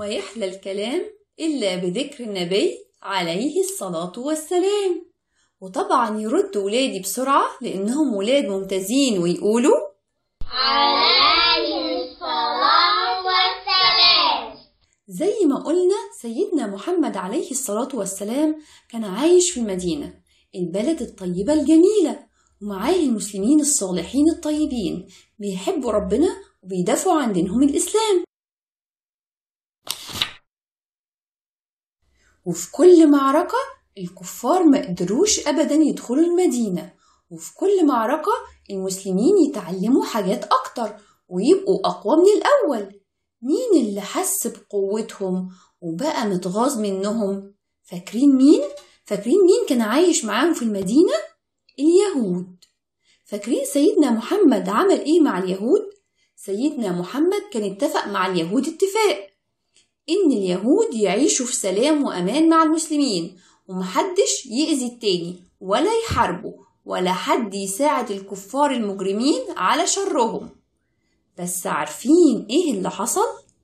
ويحلى الكلام إلا بذكر النبي عليه الصلاة والسلام وطبعا يرد ولادي بسرعة لأنهم ولاد ممتازين ويقولوا عليه الصلاة والسلام زي ما قلنا سيدنا محمد عليه الصلاة والسلام كان عايش في المدينة البلد الطيبة الجميلة ومعاه المسلمين الصالحين الطيبين بيحبوا ربنا وبيدافعوا عن دينهم الإسلام وفي كل معركة الكفار ما قدروش أبدا يدخلوا المدينة وفي كل معركة المسلمين يتعلموا حاجات أكتر ويبقوا أقوى من الأول مين اللي حس بقوتهم وبقى متغاظ منهم فاكرين مين؟ فاكرين مين كان عايش معاهم في المدينة؟ اليهود فاكرين سيدنا محمد عمل ايه مع اليهود؟ سيدنا محمد كان اتفق مع اليهود اتفاق إن اليهود يعيشوا في سلام وأمان مع المسلمين ومحدش يأذي التاني ولا يحاربوا ولا حد يساعد الكفار المجرمين على شرهم بس عارفين ايه اللي حصل؟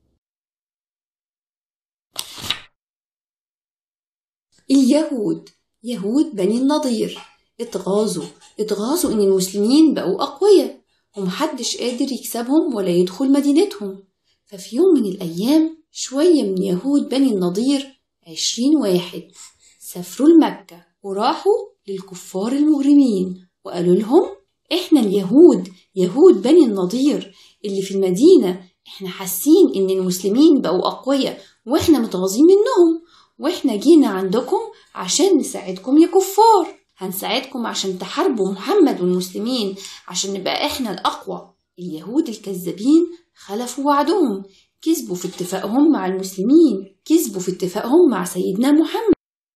اليهود يهود بني النضير اتغاظوا اتغاظوا ان المسلمين بقوا اقوياء ومحدش قادر يكسبهم ولا يدخل مدينتهم ففي يوم من الايام شوية من يهود بني النضير عشرين واحد سافروا لمكة وراحوا للكفار المجرمين وقالوا لهم احنا اليهود يهود بني النضير اللي في المدينة احنا حاسين ان المسلمين بقوا اقوياء واحنا متغاظين منهم واحنا جينا عندكم عشان نساعدكم يا كفار هنساعدكم عشان تحاربوا محمد والمسلمين عشان نبقى احنا الاقوى اليهود الكذابين خلفوا وعدهم كسبوا في اتفاقهم مع المسلمين كسبوا في اتفاقهم مع سيدنا محمد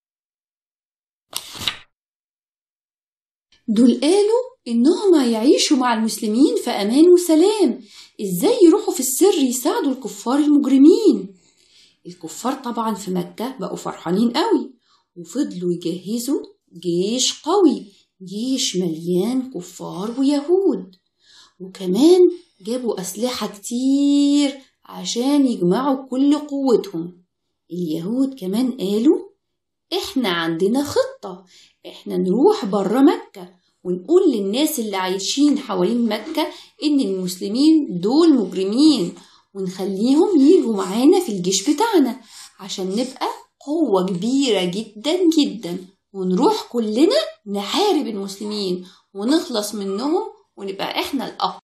دول قالوا إنهم هيعيشوا مع المسلمين في أمان وسلام إزاي يروحوا في السر يساعدوا الكفار المجرمين الكفار طبعا في مكة بقوا فرحانين قوي وفضلوا يجهزوا جيش قوي جيش مليان كفار ويهود وكمان جابوا أسلحة كتير عشان يجمعوا كل قوتهم اليهود كمان قالوا احنا عندنا خطة احنا نروح برا مكة ونقول للناس اللي عايشين حوالين مكة ان المسلمين دول مجرمين ونخليهم يجوا معانا في الجيش بتاعنا عشان نبقى قوة كبيرة جدا جدا ونروح كلنا نحارب المسلمين ونخلص منهم ونبقى احنا الأقوى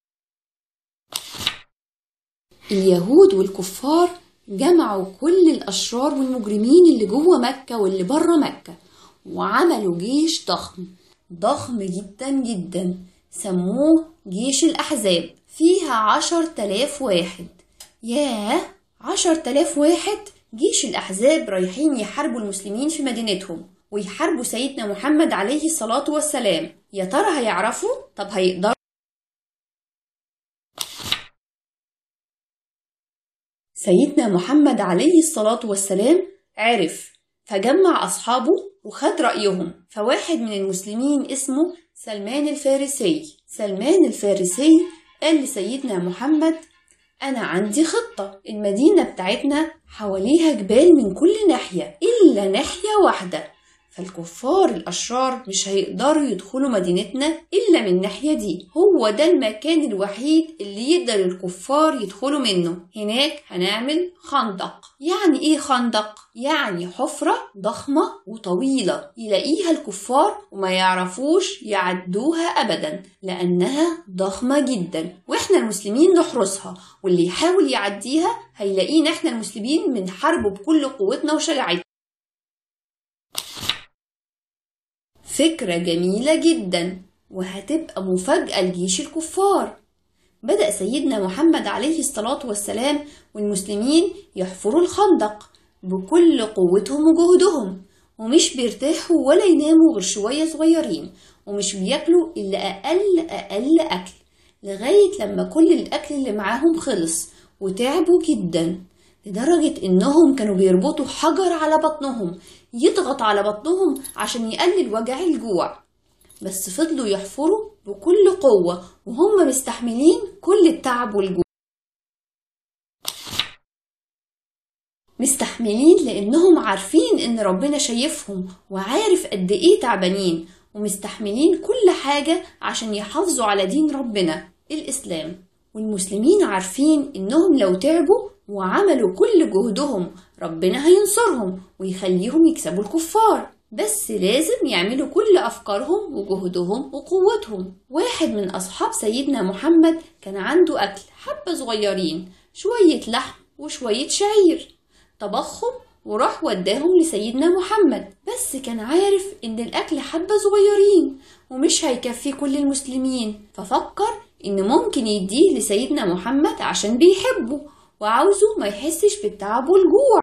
اليهود والكفار جمعوا كل الأشرار والمجرمين اللي جوه مكة واللي بره مكة وعملوا جيش ضخم ضخم جدا جدا سموه جيش الأحزاب فيها عشر تلاف واحد ياه عشر تلاف واحد جيش الأحزاب رايحين يحاربوا المسلمين في مدينتهم ويحاربوا سيدنا محمد عليه الصلاة والسلام يا ترى هيعرفوا؟ طب هيقدروا؟ سيدنا محمد عليه الصلاة والسلام عرف فجمع أصحابه وخد رأيهم فواحد من المسلمين اسمه سلمان الفارسي سلمان الفارسي قال لسيدنا محمد أنا عندي خطة المدينة بتاعتنا حواليها جبال من كل ناحية إلا ناحية واحدة فالكفار الأشرار مش هيقدروا يدخلوا مدينتنا إلا من الناحية دي هو ده المكان الوحيد اللي يقدر الكفار يدخلوا منه هناك هنعمل خندق يعني إيه خندق؟ يعني حفرة ضخمة وطويلة يلاقيها الكفار وما يعرفوش يعدوها أبدا لأنها ضخمة جدا وإحنا المسلمين نحرسها واللي يحاول يعديها هيلاقينا إحنا المسلمين بنحاربه بكل قوتنا وشجاعتنا فكرة جميلة جدا وهتبقى مفاجأة لجيش الكفار بدأ سيدنا محمد عليه الصلاة والسلام والمسلمين يحفروا الخندق بكل قوتهم وجهدهم ومش بيرتاحوا ولا يناموا غير شوية صغيرين ومش بياكلوا إلا أقل أقل أكل لغاية لما كل الأكل اللي معاهم خلص وتعبوا جدا لدرجة إنهم كانوا بيربطوا حجر على بطنهم يضغط على بطنهم عشان يقلل وجع الجوع بس فضلوا يحفروا بكل قوة وهم مستحملين كل التعب والجوع مستحملين لأنهم عارفين إن ربنا شايفهم وعارف قد إيه تعبانين ومستحملين كل حاجة عشان يحافظوا على دين ربنا الإسلام والمسلمين عارفين إنهم لو تعبوا وعملوا كل جهدهم ربنا هينصرهم ويخليهم يكسبوا الكفار بس لازم يعملوا كل أفكارهم وجهدهم وقوتهم واحد من أصحاب سيدنا محمد كان عنده أكل حبة صغيرين شوية لحم وشوية شعير طبخهم وراح وداهم لسيدنا محمد بس كان عارف ان الاكل حبة صغيرين ومش هيكفي كل المسلمين ففكر ان ممكن يديه لسيدنا محمد عشان بيحبه وعاوزه ما يحسش بالتعب والجوع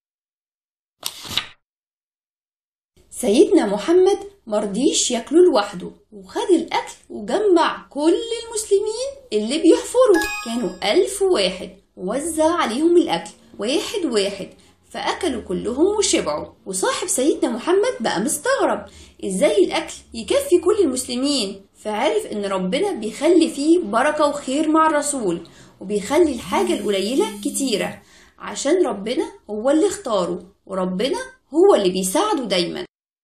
سيدنا محمد مرضيش ياكله لوحده وخد الأكل وجمع كل المسلمين اللي بيحفروا كانوا ألف واحد ووزع عليهم الأكل واحد واحد فأكلوا كلهم وشبعوا وصاحب سيدنا محمد بقى مستغرب إزاي الأكل يكفي كل المسلمين فعرف إن ربنا بيخلي فيه بركة وخير مع الرسول وبيخلي الحاجة القليلة كتيرة عشان ربنا هو اللي اختاره وربنا هو اللي بيساعده دايما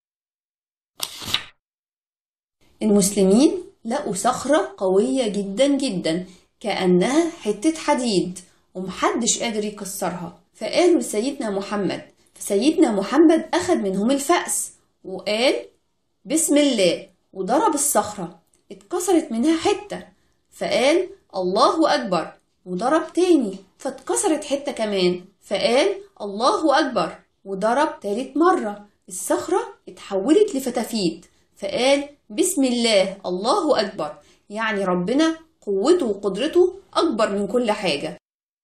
المسلمين لقوا صخرة قوية جدا جدا كأنها حتة حديد ومحدش قادر يكسرها فقالوا لسيدنا محمد فسيدنا محمد أخد منهم الفأس وقال بسم الله وضرب الصخرة اتكسرت منها حتة فقال الله أكبر وضرب تاني فاتكسرت حتة كمان فقال الله أكبر وضرب تالت مرة الصخرة اتحولت لفتافيت فقال بسم الله الله أكبر يعني ربنا قوته وقدرته أكبر من كل حاجة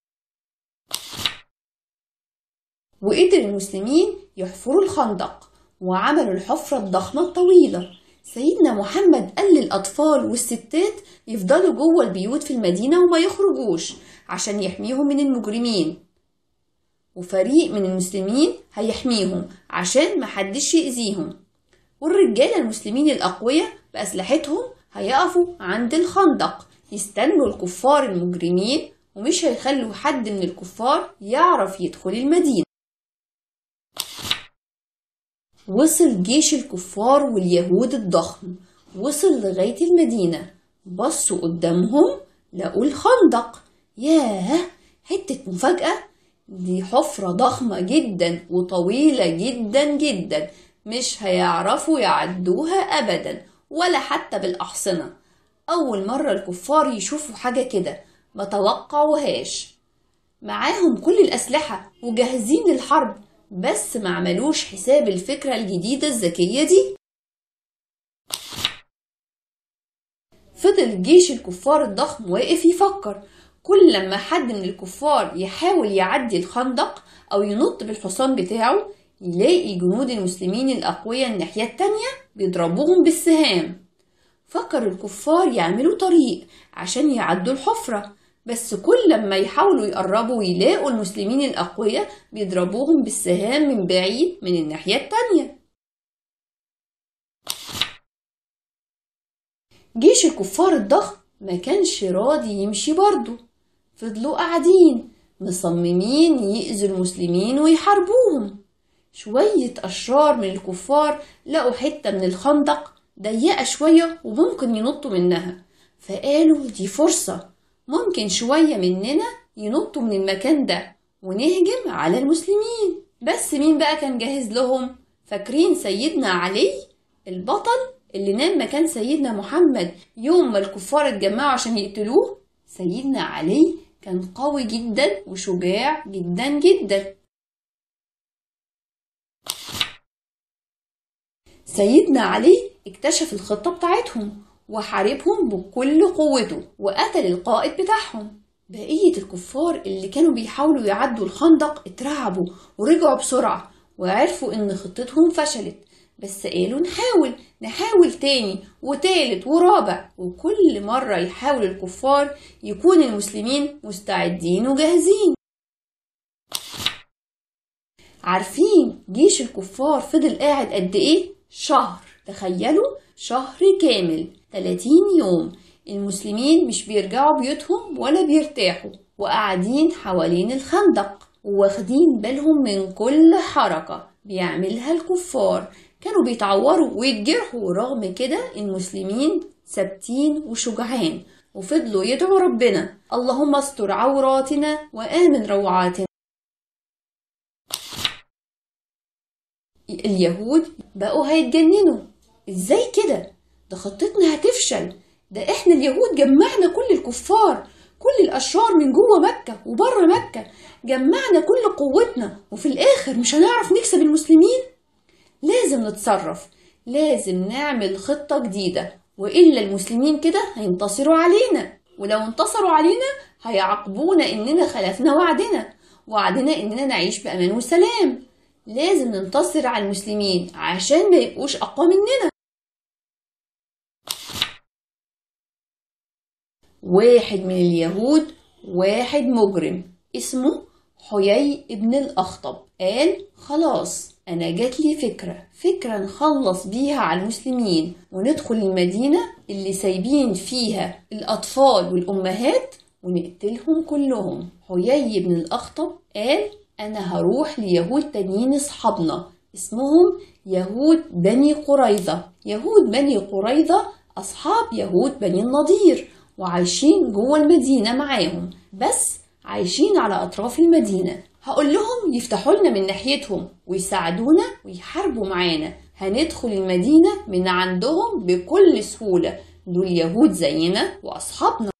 وقدر المسلمين يحفروا الخندق وعملوا الحفرة الضخمة الطويلة سيدنا محمد قال للأطفال والستات يفضلوا جوه البيوت في المدينة وما يخرجوش عشان يحميهم من المجرمين وفريق من المسلمين هيحميهم عشان محدش يأذيهم والرجالة المسلمين الأقوياء بأسلحتهم هيقفوا عند الخندق يستنوا الكفار المجرمين ومش هيخلوا حد من الكفار يعرف يدخل المدينة وصل جيش الكفار واليهود الضخم وصل لغاية المدينة بصوا قدامهم لقوا الخندق ياه حتة مفاجأة دي حفرة ضخمة جدا وطويلة جدا جدا مش هيعرفوا يعدوها أبدا ولا حتى بالأحصنة أول مرة الكفار يشوفوا حاجة كده ما توقعوهاش معاهم كل الأسلحة وجاهزين للحرب بس ما عملوش حساب الفكرة الجديدة الذكية دي فضل جيش الكفار الضخم واقف يفكر كل لما حد من الكفار يحاول يعدي الخندق أو ينط بالحصان بتاعه يلاقي جنود المسلمين الأقوياء الناحية التانية بيضربوهم بالسهام فكر الكفار يعملوا طريق عشان يعدوا الحفرة بس كل لما يحاولوا يقربوا ويلاقوا المسلمين الأقوياء بيضربوهم بالسهام من بعيد من الناحية التانية جيش الكفار الضخم ما كانش راضي يمشي برضه فضلوا قاعدين مصممين يأذوا المسلمين ويحاربوهم شوية أشرار من الكفار لقوا حتة من الخندق ضيقة شوية وممكن ينطوا منها فقالوا دي فرصة ممكن شوية مننا ينطوا من المكان ده ونهجم على المسلمين بس مين بقى كان جاهز لهم فاكرين سيدنا علي البطل اللي نام مكان سيدنا محمد يوم ما الكفار اتجمعوا عشان يقتلوه سيدنا علي كان قوي جدا وشجاع جدا جدا سيدنا علي اكتشف الخطة بتاعتهم وحاربهم بكل قوته وقتل القائد بتاعهم بقية الكفار اللي كانوا بيحاولوا يعدوا الخندق اترعبوا ورجعوا بسرعة وعرفوا ان خطتهم فشلت بس قالوا نحاول نحاول تاني وتالت ورابع وكل مرة يحاول الكفار يكون المسلمين مستعدين وجاهزين عارفين جيش الكفار فضل قاعد قد ايه؟ شهر تخيلوا شهر كامل 30 يوم المسلمين مش بيرجعوا بيوتهم ولا بيرتاحوا وقاعدين حوالين الخندق وواخدين بالهم من كل حركة بيعملها الكفار كانوا بيتعوروا ويتجرحوا رغم كده المسلمين ثابتين وشجعان وفضلوا يدعوا ربنا اللهم استر عوراتنا وآمن روعاتنا اليهود بقوا هيتجننوا ازاي كده ده خطتنا هتفشل ده احنا اليهود جمعنا كل الكفار كل الاشرار من جوه مكه وبره مكه جمعنا كل قوتنا وفي الاخر مش هنعرف نكسب المسلمين لازم نتصرف لازم نعمل خطه جديده والا المسلمين كده هينتصروا علينا ولو انتصروا علينا هيعاقبونا اننا خلفنا وعدنا وعدنا اننا نعيش بامان وسلام لازم ننتصر على المسلمين عشان ما يبقوش اقوى مننا واحد من اليهود واحد مجرم اسمه حيي ابن الأخطب قال خلاص أنا جات لي فكرة فكرة نخلص بيها على المسلمين وندخل المدينة اللي سايبين فيها الأطفال والأمهات ونقتلهم كلهم حيي بن الأخطب قال أنا هروح ليهود تانيين أصحابنا اسمهم يهود بني قريظة يهود بني قريظة أصحاب يهود بني النضير وعايشين جوه المدينة معاهم بس عايشين على أطراف المدينة هقول لهم يفتحوا لنا من ناحيتهم ويساعدونا ويحاربوا معانا هندخل المدينة من عندهم بكل سهولة دول يهود زينا وأصحابنا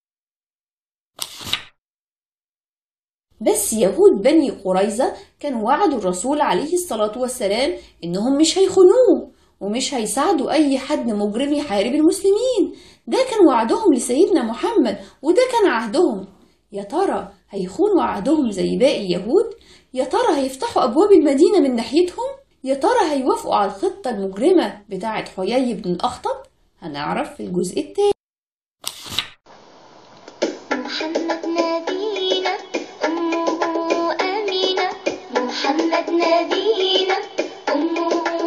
بس يهود بني قريظة كانوا وعدوا الرسول عليه الصلاة والسلام إنهم مش هيخونوه ومش هيساعدوا أي حد مجرم يحارب المسلمين ده كان وعدهم لسيدنا محمد وده كان عهدهم يا ترى هيخونوا عهدهم زي باقي اليهود يا ترى هيفتحوا أبواب المدينة من ناحيتهم يا ترى هيوافقوا على الخطة المجرمة بتاعة حيي بن الأخطب هنعرف في الجزء التاني محمد نبينا أمه أمينة محمد نبينا أمه